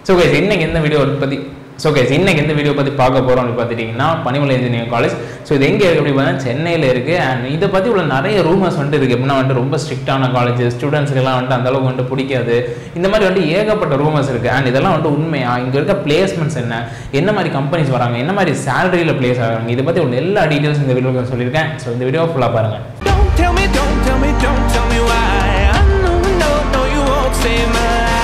So guys இன்னைக்கு எந்த video பற்றி ஸோ கைஸ் இன்னைக்கு எந்த வீடியோ பற்றி பார்க்க போகிறோம் அப்படின்னு பார்த்துட்டிங்கன்னா பனிமலை இன்ஜினியரிங் காலேஜ் ஸோ இது எங்கே இருக்குது அப்படி பார்த்தா சென்னையில் இருக்குது அண்ட் இதை பற்றி உள்ள நிறைய ரூமர்ஸ் வந்துட்டு இருக்குது எப்படின்னா வந்துட்டு ரொம்ப ஸ்ட்ரிக்டான காலேஜ் ஸ்டூடெண்ட்ஸ்க்கெல்லாம் வந்துட்டு அந்த அளவுக்கு வந்துட்டு பிடிக்காது இந்த மாதிரி வந்துட்டு ஏகப்பட்ட ரூமர்ஸ் இருக்குது அண்ட் இதெல்லாம் வந்துட்டு உண்மையா இங்கே இருக்க பிளேஸ்மெண்ட்ஸ் என்ன என்ன மாதிரி கம்பெனிஸ் வராங்க என்ன மாதிரி சேலரியில் பிளேஸ் ஆகிறாங்க இதை பற்றி உள்ள எல்லா டீட்டெயில்ஸ் இந்த வீடியோவில் சொல்லியிருக்கேன் ஸோ இந்த வீடியோ ஃபுல்லாக பாருங்கள் Don't tell me, don't tell me, don't tell me why. I know, no, no, you won't save my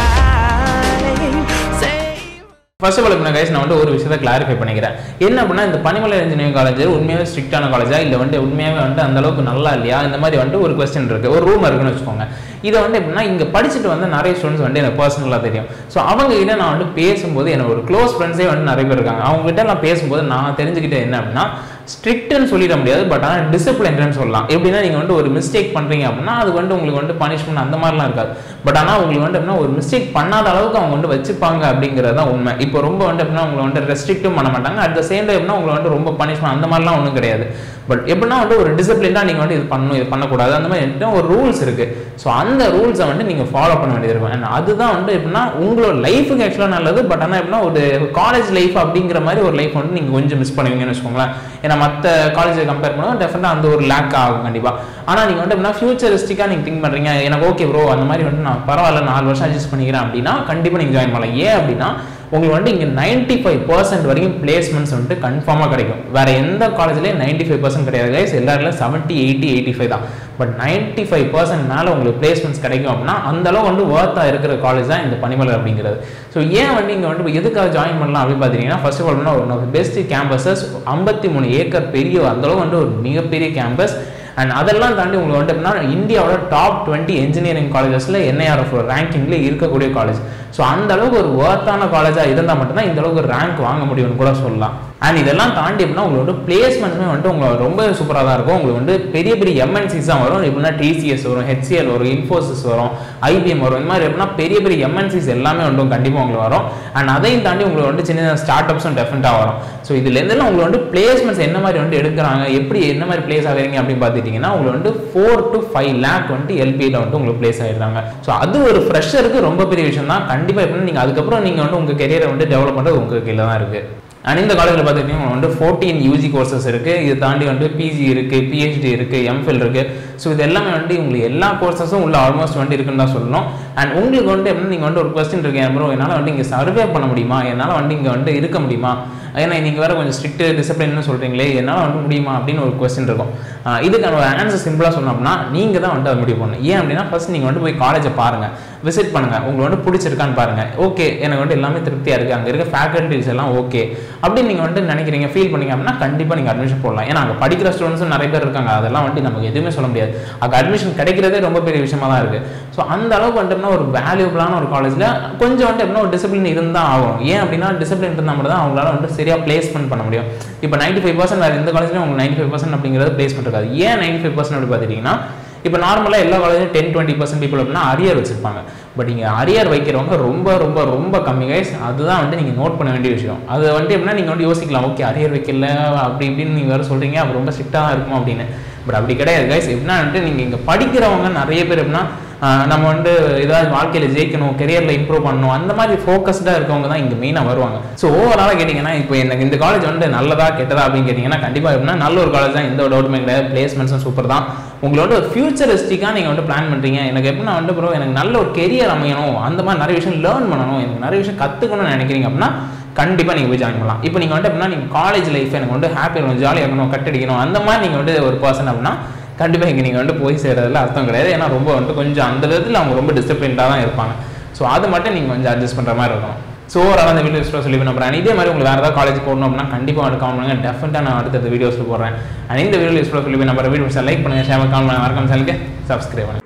life. Save. First of all இப்போ கைஸ் நான் வந்து ஒரு விஷயத்தை கிளாரிஃபை பண்ணிக்கிறேன் என்ன அப்படின்னா இந்த பனிமலை இன்ஜினியரிங் காலேஜ் உண்மையாகவே ஸ்ட்ரிக்டான காலேஜா இல்லை வந்து உண்மையாகவே வந்து அந்த அளவுக்கு நல்லா இல்லையா இந்த மாதிரி வந்துட்டு ஒரு கொஸ்டின் இருக்கு ஒரு ரூம் இருக்குன்னு வச்சுக்கோங்க இதை வந்து எப்படின்னா இங்கே படிச்சுட்டு வந்து நிறைய ஸ்டூடெண்ட்ஸ் வந்து எனக்கு பர்சனலாக தெரியும் ஸோ அவங்க கிட்ட நான் வந்து பேசும்போது எனக்கு ஒரு க்ளோஸ் ஃப்ரெண்ட்ஸே வந்து நிறைய பேர் இருக்காங்க அவங்க கிட்ட நான் பேசும்போது நான் தெரிஞ்சுக்கிட்டே என்ன அப்படின்னா ஸ்ட்ரிக்ட்னு சொல்லிட முடியாது பட் ஆனால் டிசிப்ளின்டுன்னு சொல்லலாம் எப்படின்னா நீங்கள் வந்து ஒரு மிஸ்டேக் பண்ணுறீங்க அப்படின்னா அது வந்து உங்களுக்கு வந்து பனிஷ்மெண்ட் அந்த மாதிரிலாம் இருக்காது பட் ஆனால் உங்களுக்கு வந்து எப்படின்னா ஒரு மிஸ்டேக் பண்ணாத அளவுக்கு அவங்க வந்து வச்சுப்பாங்க அப்படிங்கிறது தான் உண்மை இப்போ ரொம்ப வந்து எப்படின்னா உங்களை வந்து ரெஸ்ட்ரிக்ட்டும் பண்ண மாட்டாங்க அட் த சேம் டைம் உங்களை வந்து ரொம்ப பனிஷ்மெண்ட் அந்த மாதிரிலாம் ஒன்றும் கிடையாது பட் எப்படின்னா வந்து ஒரு டிசிப்ளினாக நீங்கள் வந்து இது பண்ணணும் இது பண்ணக்கூடாது அந்த மாதிரி வந்துட்டு ஒரு ரூல்ஸ் இருக்குது ஸோ அந்த ரூல்ஸை வந்து நீங்கள் ஃபாலோ பண்ண வேண்டியது இருக்கும் And அதுதான் வந்து எப்படின்னா உங்களோட லைஃபுக்கு ஆக்சுவலாக நல்லது பட் ஆனால் எப்படின்னா ஒரு காலேஜ் லைஃப் அப்படிங்கிற மாதிரி ஒரு லைஃப் வந்து நீங்கள் கொஞ்சம் மிஸ் பண்ணுவீங்கன்னு வச்சுக்கோங்களேன் ஏன்னா மற்ற காலேஜை கம்பேர் பண்ணுவோம் டெஃபினட்டாக அந்த ஒரு லேக் ஆகும் கண்டிப்பாக ஆனால் நீங்கள் வந்து எப்படின்னா ஃபியூச்சரிஸ்டிக்காக நீங்கள் திங்க் பண்ணுறீங்க எனக்கு ஓகே ப்ரோ அந்த மாதிரி வந்து நான் பரவாயில்ல நாலு வருஷம் அட்ஜஸ்ட் பண்ணிக்கிறேன் அப்படின்னா கண்டிப்பாக நீங்கள் ஜாயின் பண்ணலாம் ஏன் அப்படின்னா உங்களுக்கு வந்து இங்கே நைன்டி ஃபைவ் பர்சன்ட் வரைக்கும் பிளேஸ்மெண்ட்ஸ் வந்துட்டு கன்ஃபார்மாக கிடைக்கும் வேற எந்த காலேஜ்லேயும் நைன்டி ஃபைவ் பர்சன்ட் கிடையாது கைஸ் எல்லாருலையும் செவன்ட்டி எயிட்டி எயிட்டி ஃபைவ் தான் பட் நைன்டி ஃபைவ் பர்சன்ட் மேலே உங்களுக்கு பிளேஸ்மெண்ட்ஸ் கிடைக்கும் அப்படின்னா அந்த அளவு வந்து ஒர்த்தாக இருக்கிற காலேஜ் தான் இந்த பனிமலை அப்படிங்கிறது ஸோ ஏன் வந்து இங்கே வந்து எதுக்காக ஜாயின் பண்ணலாம் அப்படின்னு பார்த்தீங்கன்னா ஃபர்ஸ்ட் ஆஃப் ஆல் ஒரு பெஸ்ட் கேம்பஸஸ் ஐம்பத்தி மூணு ஏக்கர் பெரிய அந்த அளவு வந்து ஒரு மிகப்பெரிய கேம்பஸ் அண்ட் அதெல்லாம் தாண்டி உங்களுக்கு வந்து எப்படின்னா இந்தியாவோட டாப் டுவெண்ட்டி இன்ஜினியரிங் காலேஜஸில் என்ஐஆர்எஃப் ரேங்கிங்கில் இருக்கக்கூடிய காலேஜ் ஸோ அந்த அளவுக்கு ஒரு ஒர்த்தான காலேஜாக இருந்தால் மட்டும்தான் இந்த அளவுக்கு ரேங்க் வாங்க முடியும்னு கூட சொல்லலாம் அண்ட் இதெல்லாம் தாண்டி எப்படின்னா உங்களோட பிளேஸ்மெண்ட்ஸுமே வந்துட்டு உங்களுக்கு ரொம்ப சூப்பராக தான் இருக்கும் உங்களுக்கு வந்து பெரிய பெரிய எம்என்சிஸ் தான் வரும் எப்படின்னா டிசிஎஸ் வரும் ஹெச்சிஎல் வரும் இன்ஃபோசிஸ் வரும் ஐபிஎம் வரும் இந்த மாதிரி எப்படின்னா பெரிய பெரிய எம்என்சிஸ் எல்லாமே வந்து கண்டிப்பாக உங்களுக்கு வரும் அண்ட் அதையும் தாண்டி உங்களுக்கு வந்து சின்ன சின்ன ஸ்டார்ட் அப்ஸும் டெஃபினட்டாக வரும் ஸோ இதுலேருந்துலாம் உங்களுக்கு வந்து பிளேஸ்மெண்ட்ஸ் என்ன மாதிரி வந்து எடுக்கிறாங்க எப்படி என்ன மாதிரி பிளேஸ் ஆகிறீங்க அப்படின்னு பார்த்துட்டிங்கன்னா உங்களுக்கு வந்து ஃபோர் டு ஃபைவ் லேக் வந்துட்டு எல்பியில் வந்துட்டு உங்களுக்கு பிளேஸ் ஆகிடுறாங்க ஸோ அது ஒரு ஃப்ரெஷருக்கு ரொம்ப பெரிய விஷயம் தான் கண்டிப்பாக எப்படின்னா நீங்கள் அதுக்கப்புறம் நீங்கள் வந்து உங்கள் கெரியரை வந்து டெவலப் பண்ணுறது உங்கள் கீழே தான் இருக்குது அண்ட் இந்த காலேஜில் பார்த்துக்கிட்டிங்கன்னா வந்து ஃபோர்டீன் யூஜி கோர்சஸ் இருக்குது இது தாண்டி வந்து பிஜி இருக்குது பிஹெச்டி இருக்குது எம்ஃபில் இருக்குது ஸோ இது எல்லாமே வந்து உங்களுக்கு எல்லா கோர்சஸும் உள்ள ஆல்மோஸ்ட் வந்து இருக்குன்னு தான் சொல்லணும் அண்ட் உங்களுக்கு வந்து எப்படி நீங்கள் வந்து ஒரு கொஸ்டின் இருக்கேன் ப்ரோ என்னால் வந்து இங்கே சர்வே பண்ண முடியுமா என்னால் வந்து இங்கே வந்து இருக்க முடியுமா ஏன்னா நீங்கள் வேறு கொஞ்சம் ஸ்ட்ரிக்ட் டிசிப்ளின்னு சொல்கிறீங்களே என்னால் வந்து முடியுமா அப்படின்னு ஒரு கொஸ்டின் இருக்கும் ஆஹ் இதுக்கான ஒரு ஆன்சர் சிம்பிளாக சொன்னோம் அப்படின்னா நீங்கள் தான் வந்து அதை முடிவு பண்ணணும் ஏன் அப்படின்னா ஃபர்ஸ்ட் நீங்கள் வந்து போய் காலேஜை பாருங்கள் விசிட் பண்ணுங்கள் உங்களுக்கு வந்து பிடிச்சிருக்கான்னு பாருங்கள் ஓகே எனக்கு வந்து எல்லாமே திருப்தியாக இருக்குது அங்கே இருக்க ஃபேக்கல்ட்டிஸ் எல்லாம் ஓகே அப்படின்னு நீங்கள் வந்து நினைக்கிறீங்க ஃபீல் பண்ணீங்க அப்படின்னா கண்டிப்பாக நீங்கள் அட்மிஷன் போடலாம் ஏன்னா அங்கே படிக்கிற ஸ்டூடெண்ட்ஸும் நிறைய பேர் இருக்காங்க அதெல்லாம் வந்து நமக்கு எதுவுமே சொல்ல முடியாது அங்கே அட்மிஷன் கிடைக்கிறதே ரொம்ப பெரிய விஷயமா தான் இருக்குது ஸோ அந்த அளவுக்கு வந்துட்டுனா ஒரு வேல்யூபிளான ஒரு காலேஜில் கொஞ்சம் வந்து எப்படின்னா ஒரு டிசிப்ளின் இருந்தால் ஆகும் ஏன் அப்படின்னா டிசிப்ளின் இருந்தால் மட்டும் தான் அவங்களால வந்து சரியாக பிளேஸ்மெண்ட் பண்ண முடியும் இப்போ நைன்டி ஃபைவ் பர்சன்ட் வேறு எந்த காலேஜ்லையும் உங்களுக்கு நைன்டி ஃபைவ் பர்சன்ட் அப்படிங்கிறது பிளேஸ்மெண்ட் இருக்காது ஏன் நைன்டி ஃபைவ் பர்சன்ட் அப்படி பார்த்துட்டிங்கன்னா இப்போ நார்மலாக எல்லா காலேஜும் டென் டுவெண்ட்டி பர்சன்ட் பீப்புள் அப்படின்னா அரியர் வச்சிருப்பாங்க பட் இங்கே அரியர் வைக்கிறவங்க ரொம்ப ரொம்ப ரொம்ப கம்மி கைஸ் அதுதான் வந்து நீங்கள் நோட் பண்ண வேண்டிய விஷயம் அது வந்து எப்படின்னா நீங்கள் வந்து யோசிக்கலாம் ஓகே அரியர் வைக்கல அப்படி இப்படின்னு நீங்கள் வேறு சொல்கிறீங்க அப்போ ரொம்ப ஸ்ட்ரிக்டாக இருக்குமா அப்படின்னு பட் அப்படி கிடையாது கைஸ் எப்படின்னா வந்துட்டு நீங்கள் இங்கே படிக்கிறவங்க நிறைய பேர் எப்படின்னா ஆஹ் நம்ம வந்து ஏதாவது வாழ்க்கையில் ஜெயிக்கணும் கெரியரில் இம்ப்ரூவ் பண்ணணும் அந்த மாதிரி ஃபோக்கஸ்டாக இருக்கவங்க தான் இங்கே மெயினாக வருவாங்க ஸோ ஓவராலாக கேட்டிங்கன்னா இப்போ எனக்கு இந்த காலேஜ் வந்து நல்லதா கெட்டதா அப்படின்னு கேட்டிங்கன்னா கண்டிப்பாக எப்படின்னா நல்ல ஒரு காலேஜ் தான் எந்த ஒரு டவுட்டுமே கிடையாது பிளேஸ்மெண்ட்ஸும் சூப்பர் தான் உங்களோட ஒரு ஃபியூச்சரிஸ்டிக்காக நீங்கள் வந்து பிளான் பண்ணுறீங்க எனக்கு எப்படின்னா வந்து ப்ரோ எனக்கு நல்ல ஒரு கெரியர் அமையணும் அந்த மாதிரி நிறைய விஷயம் லேர்ன் பண்ணணும் எனக்கு நிறைய விஷயம் கற்றுக்கணும்னு நினைக்கிறீங்க அப்படின்னா கண்டிப்பாக நீங்கள் போய் ஜாயின் பண்ணலாம் இப்போ நீங்கள் வந்து எப்படின்னா நீங்கள் காலேஜ் லைஃப் எனக்கு வந்து ஹாப்பி இருக்கணும் ஜாலியாக இருக்கணும் கட்டடிக்கணும் அந்த மாதிரி நீங்கள் வந்து ஒரு பர்சன் அப்படின்னா கண்டிப்பாக இங்கே நீங்கள் வந்து போய் சேர்றதுல அர்த்தம் கிடையாது ஏன்னா ரொம்ப வந்து கொஞ்சம் அந்த விதத்தில் அவங்க ரொம்ப டிசிப்ளின்டாக தான் இருப்பாங்க ஸோ அது மட்டும் நீங்கள் கொஞ்சம் அட்ஜஸ்ட் பண்ணுற மாதிரி இருக்கணும் ஸோ ஓவரால் அந்த வீடியோஸ் சொல்லி நம்புறேன் இதே மாதிரி உங்களுக்கு வேறு ஏதாவது காலேஜ் போடணும் அப்படின்னா கண்டிப்பாக வந்து கால் பண்ணுங்க டெஃபினட்டாக நான் அடுத்தடுத்த வீடியோஸில் போடுறேன் அண்ட் இந்த வீடியோ யூஸ்ஃபுல்லாக சொல்லி நம்புற வீடியோஸை லைக் பண்ணுங்கள் ஷேர் கால் பண்ணுங்க மறக்காம சேனலுக்கு சப்ஸ்கிரைப் பண்ணுங்க